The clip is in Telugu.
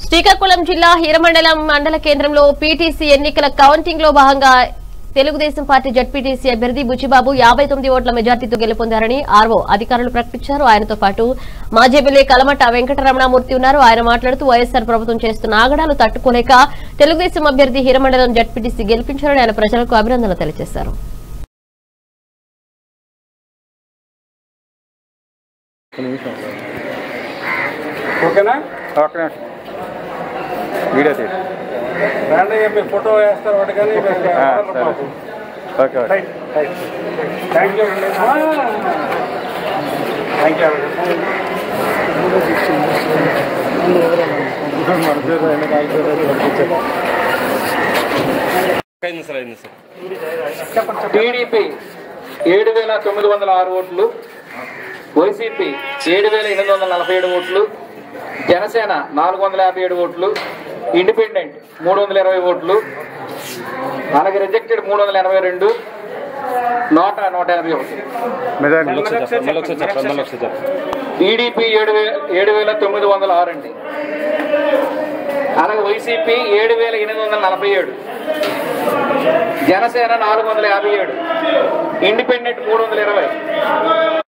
శ్రీకాకుళం జిల్లా హీరమండలం మండల కేంద్రంలో పీటీసీ ఎన్నికల కౌంటింగ్ లో భాగంగా తెలుగుదేశం పార్టీ జడ్పీటీసీ అభ్యర్థి బుచ్చిబాబు యాభై తొమ్మిది ఓట్ల మెజార్టీతో గెలుపొందారని ఆర్వో అధికారులు ప్రకటించారు ఆయనతో పాటు మాజీ ఎమ్మెల్యే కలమట్ట వెంకటరమణమూర్తి ఉన్నారు ఆయన మాట్లాడుతూ వైఎస్ఆర్ ప్రభుత్వం చేస్తున్న ఆగడాలు తట్టుకోలేక తెలుగుదేశం అభ్యర్థి హీరమండలం జడ్పీటీసీ గెలిపించారని ఆయన ప్రజలకు అభినందనలు తెలియజేశారు ఓకేనా ఒక్క నిమిషం వీడియో తీసి రండి మీ ఫోటో వేస్తారు ఒకటి కానీ ఆ, సరే. Okay okay right right thank you అండి థ్యాంక్ యూ టీడీపీ ఏడు వేల తొమ్మిది వందల ఆరు ఓట్లు వైసీపీ ఏడు వేల ఎనిమిది వందల నలభై ఏడు ఓట్లు జనసేన నాలుగు వందల యాభై ఏడు ఓట్లు ఇండిపెండెంట్ మూడు వందల ఇరవై ఓట్లు అలాగే రిజెక్టెడ్ మూడు వందల ఎనభై రెండు నూట నూట ఎనభై ఒకటి మెజారిటీ టీడీపీ ఏడు వేల ఏడు వేల తొమ్మిది వందల ఆరు అండి అలాగే వైసీపీ ఏడు వేల ఎనిమిది వందల నలభై ఏడు జనసేన నాలుగు వందల యాభై ఏడు ఇండిపెండెంట్ మూడు వందల ఇరవై